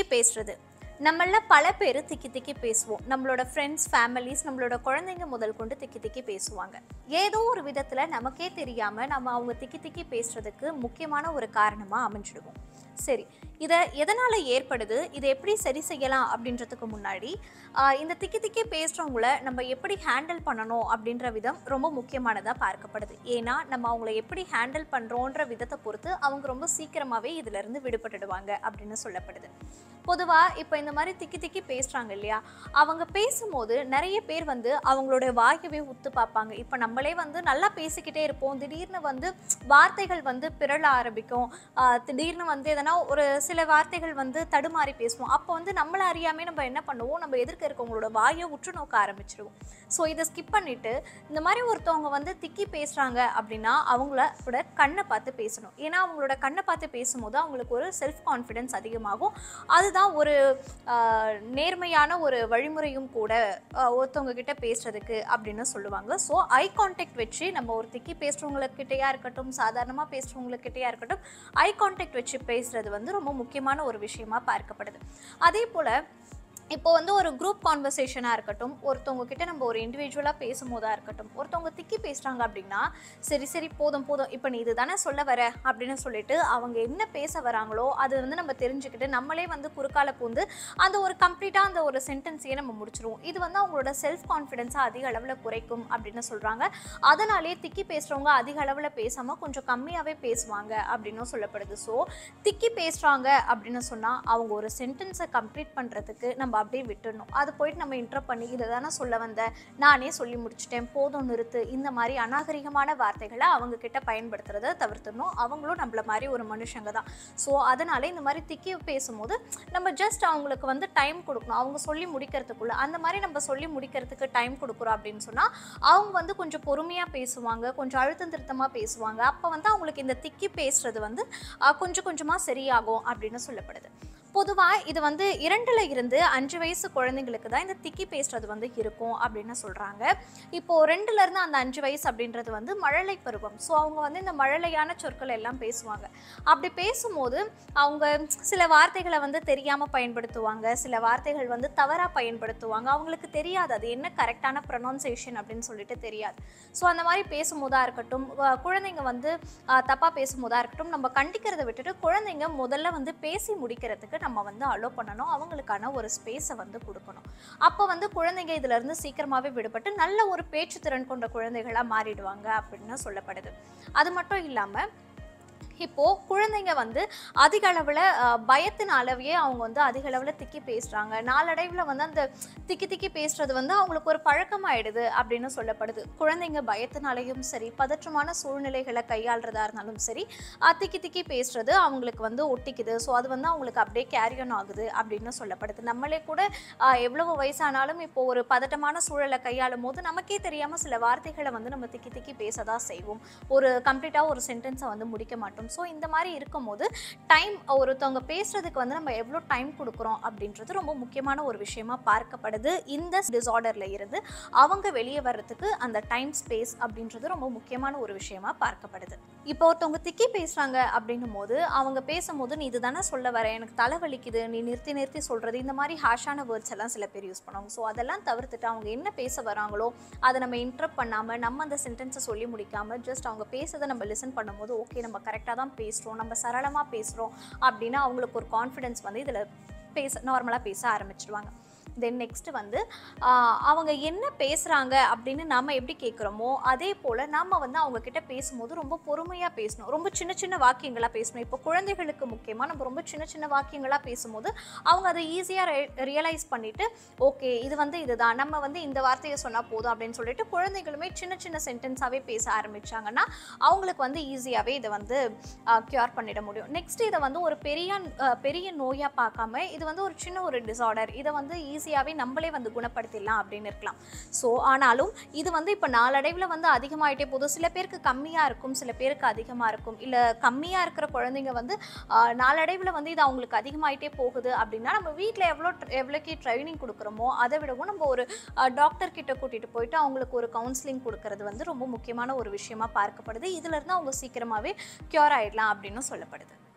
பேசுறது நம்மள பல பேர் திக்கி திக்கி பேசுவோம் நம்மளோட ஃப்ரெண்ட்ஸ் ஃபேமிலிஸ் நம்மளோட குழந்தைங்க முதல் கொண்டு திக்கி திக்கி பேசுவாங்க ஏதோ ஒரு விதத்துல நமக்கே தெரியாம நம்ம அவங்க திக்கி திக்கி பேசுறதுக்கு முக்கியமான ஒரு காரணமா அமைஞ்சிடுவோம் சரி இதை எதனால் ஏற்படுது இதை எப்படி சரி செய்யலாம் அப்படின்றதுக்கு முன்னாடி ஆஹ் இந்த திக்கி திக்கி பேசுகிறவங்கள நம்ம எப்படி ஹேண்டில் பண்ணணும் அப்படின்ற விதம் ரொம்ப முக்கியமானதாக பார்க்கப்படுது ஏன்னா நம்ம அவங்கள எப்படி ஹேண்டில் பண்ணுறோன்ற விதத்தை பொறுத்து அவங்க ரொம்ப சீக்கிரமாகவே இதிலிருந்து விடுபட்டுடுவாங்க அப்படின்னு சொல்லப்படுது பொதுவாக இப்போ இந்த மாதிரி திக்கி திக்கி பேசுகிறாங்க இல்லையா அவங்க பேசும்போது நிறைய பேர் வந்து அவங்களோட வாயவே உத்து பார்ப்பாங்க இப்போ நம்மளே வந்து நல்லா பேசிக்கிட்டே இருப்போம் திடீர்னு வந்து வார்த்தைகள் வந்து பிறழ ஆரம்பிக்கும் ஆஹ் திடீர்னு வந்து எதனா ஒரு சில வார்த்தைகள் வந்து தடுமாறி பேசுவோம் அப்போ வந்து நம்மள அறியாமே நம்ம என்ன பண்ணுவோம் நம்ம எதிர்க்க இருக்கவங்களோட வாயை உற்று நோக்க ஆரம்பிச்சிருவோம் ஸோ இதை ஸ்கிப் பண்ணிட்டு இந்த மாதிரி ஒருத்தவங்க வந்து திக்கி பேசுகிறாங்க அப்படின்னா அவங்களோட கண்ணை பார்த்து பேசணும் ஏன்னா அவங்களோட கண்ணை பார்த்து பேசும்போது அவங்களுக்கு ஒரு செல்ஃப் கான்ஃபிடென்ஸ் அதிகமாகும் அதுதான் ஒரு ஆஹ், நேர்மையான ஒரு வழிமுறையும் கூட ஆஹ், ஒருத்தவங்க கிட்ட பேசுறதுக்கு அப்படின்னு சொல்லுவாங்க ஸோ ஐ கான்டாக்ட் வச்சு நம்ம ஒரு திக்கி பேசுகிறவங்கக்கிட்டையா இருக்கட்டும் சாதாரணமாக பேசுகிறவங்கக்கிட்டையா இருக்கட்டும் ஐ கான்டாக்ட் வச்சு பேசுறது வந்து ரொம்ப முக்கியமான ஒரு விஷயமா பார்க்கப்படுது அதே போல் இப்போ வந்து ஒரு குரூப் கான்வர்சேஷனாக இருக்கட்டும் ஒருத்தவங்க கிட்ட நம்ம ஒரு இண்டிவிஜுவலாக பேசும்போதா இருக்கட்டும் ஒருத்தவங்க திக்கி பேசுகிறாங்க அப்படின்னா சரி சரி போதும் போதும் இப்போ நீ இது தானே சொல்ல வர அப்படின்னு சொல்லிட்டு அவங்க என்ன பேச வராங்களோ அது வந்து நம்ம தெரிஞ்சுக்கிட்டு நம்மளே வந்து குறுக்கால பூந்து அந்த ஒரு கம்ப்ளீட்டாக அந்த ஒரு சென்டென்ஸையே நம்ம முடிச்சிருவோம் இது வந்து அவங்களோட செல்ஃப் கான்ஃபிடென்ஸை அதிக அளவில் குறைக்கும் அப்படின்னு சொல்கிறாங்க அதனாலே திக்கி பேசுகிறவங்க அதிக அளவில் பேசாமல் கொஞ்சம் கம்மியாகவே பேசுவாங்க அப்படின்னும் சொல்லப்படுது ஸோ திக்கி பேசுகிறாங்க அப்படின்னு சொன்னால் அவங்க ஒரு சென்டென்ஸை கம்ப்ளீட் பண்ணுறதுக்கு நம்ம அப்படியே விட்டுடணும் அது போயிட்டு நம்ம இன்டர் பண்ணி இதை தானே சொல்ல வந்தேன் நானே சொல்லி முடிச்சிட்டேன் போதும் நிறுத்து இந்த மாதிரி அநாகரிகமான வார்த்தைகளை அவங்க கிட்ட பயன்படுத்துறதை தவிர்த்துடணும் அவங்களும் நம்மள மாதிரி ஒரு மனுஷங்க தான் ஸோ அதனால இந்த மாதிரி திக்கி பேசும்போது நம்ம ஜஸ்ட் அவங்களுக்கு வந்து டைம் கொடுக்கணும் அவங்க சொல்லி முடிக்கிறதுக்குள்ள அந்த மாதிரி நம்ம சொல்லி முடிக்கிறதுக்கு டைம் கொடுக்குறோம் அப்படின்னு சொன்னால் அவங்க வந்து கொஞ்சம் பொறுமையாக பேசுவாங்க கொஞ்சம் அழுத்தம் திருத்தமாக பேசுவாங்க அப்போ வந்து அவங்களுக்கு இந்த திக்கி பேசுறது வந்து ஆஹ், கொஞ்சம் கொஞ்சமாக சரியாகும் அப்படின்னு சொல்லப்படுது பொதுவாக இது வந்து இரண்டுல இருந்து அஞ்சு வயசு குழந்தைங்களுக்கு தான் இந்த திக்கி பேசுறது வந்து இருக்கும் அப்படின்னு சொல்கிறாங்க இப்போது ரெண்டுல இருந்து அந்த அஞ்சு வயசு அப்படின்றது வந்து மழலை பருவம் ஸோ அவங்க வந்து இந்த மழலையான சொற்கள் எல்லாம் பேசுவாங்க அப்படி பேசும்போது அவங்க சில வார்த்தைகளை வந்து தெரியாமல் பயன்படுத்துவாங்க சில வார்த்தைகள் வந்து தவறாக பயன்படுத்துவாங்க அவங்களுக்கு தெரியாது அது என்ன கரெக்டான ப்ரொனவுன்சேஷன் அப்படின்னு சொல்லிட்டு தெரியாது ஸோ அந்த மாதிரி பேசும்போதா இருக்கட்டும் வ- குழந்தைங்க வந்து தப்பாக பேசும்போதா இருக்கட்டும் நம்ம கண்டிக்கிறதை விட்டுட்டு குழந்தைங்க முதல்ல வந்து பேசி முடிக்கிறதுக்கு நம்ம வந்து அலோ பண்ணணும் அவங்களுக்கான ஒரு ஸ்பேஸை வந்து கொடுக்கணும் அப்போ வந்து குழந்தைங்க இதுல இருந்து சீக்கிரமாகவே விடுபட்டு நல்ல ஒரு பேச்சு திறன் கொண்ட குழந்தைகளாக மாறிடுவாங்க அப்படின்னு சொல்லப்படுது அது மட்டும் இல்லாமல் இப்போ குழந்தைங்க வந்து அதிக அளவில் பயத்தினாலவே அவங்க வந்து அதிக அளவில் திக்கி பேசுகிறாங்க நாளடைவில் வந்து அந்த திக்கி திக்கி பேசுறது வந்து அவங்களுக்கு ஒரு பழக்கமாயிடுது அப்படின்னு சொல்லப்படுது குழந்தைங்க பயத்தினாலையும் சரி பதற்றமான சூழ்நிலைகளை கையாளுறதா இருந்தாலும் சரி அஹ், திக்கி திக்கி பேசுறது அவங்களுக்கு வந்து ஒட்டிக்குது ஸோ அது வந்து அவங்களுக்கு அப்படியே கேரியன் ஆகுது அப்படின்னு சொல்லப்படுது நம்மளே கூட அஹ், எவ்வளவு வயசானாலும் இப்போ ஒரு பதட்டமான சூழலை கையாளும் போது நமக்கே தெரியாமல் சில வார்த்தைகளை வந்து நம்ம திக்கி திக்கி பேசதான் செய்வோம் ஒரு கம்ப்ளீட்டாக ஒரு சென்டென்ஸை வந்து முடிக்க மாட்டோம் ஸோ இந்த மாதிரி இருக்கும்போது டைம் ஒருத்தவங்க பேசுறதுக்கு வந்து நம்ம எவ்வளோ டைம் கொடுக்குறோம் அப்படின்றது ரொம்ப முக்கியமான ஒரு விஷயமா பார்க்கப்படுது இந்த டிசார்டரில் இருந்து அவங்க வெளியே வர்றதுக்கு அந்த டைம் ஸ்பேஸ் அப்படின்றது ரொம்ப முக்கியமான ஒரு விஷயமா பார்க்கப்படுது இப்போ ஒருத்தவங்க திக்கி பேசுறாங்க அப்படின்னும் போது அவங்க பேசும்போது நீ இதுதானே சொல்ல வர எனக்கு தலை வலிக்குது நீ நிறுத்தி நிறுத்தி சொல்றது இந்த மாதிரி ஹாஷான வேர்ட்ஸ் எல்லாம் சில பேர் யூஸ் பண்ணுவாங்க ஸோ அதெல்லாம் தவிர்த்துட்டு அவங்க என்ன பேச வராங்களோ அதை நம்ம இன்டரப்ட் பண்ணாமல் நம்ம அந்த சென்டென்ஸை சொல்லி முடிக்காமல் ஜஸ்ட் அவங்க பேசுறதை நம்ம லிசன் பண்ணும்போது ஓகே நம்ம கரெக்டாக தான் பேசுகிறோம் நம்ம சரளமாக பேசுகிறோம் அப்படின்னு அவங்களுக்கு ஒரு கான்ஃபிடென்ஸ் வந்து இதில் பேச நார்மலாக பேச ஆரம்பிச்சிடுவாங்க தென் நெக்ஸ்ட் வந்து ஆஹ், அவங்க என்ன பேசுகிறாங்க அப்படின்னு நாம எப்படி கேட்குறோமோ அதே போல் நம்ம வந்து அவங்க கிட்ட பேசும்போது ரொம்ப பொறுமையாக பேசணும் ரொம்ப சின்ன சின்ன வாக்கியங்களாக பேசணும் இப்போ குழந்தைகளுக்கு முக்கியமாக நம்ம ரொம்ப சின்ன சின்ன வாக்கியங்களாக பேசும்போது அவங்க அதை ஈஸியாக ரியலைஸ் பண்ணிட்டு ஓகே இது வந்து இதுதான் நம்ம வந்து இந்த வார்த்தையை சொன்னால் போதும் அப்படின்னு சொல்லிட்டு குழந்தைகளுமே சின்ன சின்ன சென்டென்ஸாகவே பேச ஆரம்பிச்சாங்கன்னா அவங்களுக்கு வந்து ஈஸியாகவே இதை வந்து க்யூர் பண்ணிட முடியும் நெக்ஸ்ட் இதை வந்து ஒரு பெரிய அஹ், பெரிய நோயாக பார்க்காம இது வந்து ஒரு சின்ன ஒரு டிசார்டர் இதை வந்து ஈஸியாகவே நம்மளே வந்து குணப்படுத்திடலாம் அப்படின்னு இருக்கலாம் ஸோ ஆனாலும் இது வந்து இப்போ நாளடைவில் வந்து அதிகமாயிட்டே போதும் சில பேருக்கு கம்மியாக இருக்கும் சில பேருக்கு அதிகமாக இருக்கும் இல்லை கம்மியாக இருக்கிற குழந்தைங்க வந்து ஆஹ், நாளடைவில் வந்து இது அவங்களுக்கு அதிகமாயிட்டே போகுது அப்படின்னா நம்ம வீட்டில் எவ்வளோ எவ்வளோக்கு ட்ரைனிங் கொடுக்குறோமோ அதை விடவும் நம்ம ஒரு டாக்டர் கிட்ட கூட்டிகிட்டு போயிட்டு அவங்களுக்கு ஒரு கவுன்சிலிங் கொடுக்கறது வந்து ரொம்ப முக்கியமான ஒரு விஷயமா பார்க்கப்படுது இதுலேருந்து அவங்க சீக்கிரமாகவே க்யூர் ஆயிடலாம் அப்படின்னு சொல்லப்படுது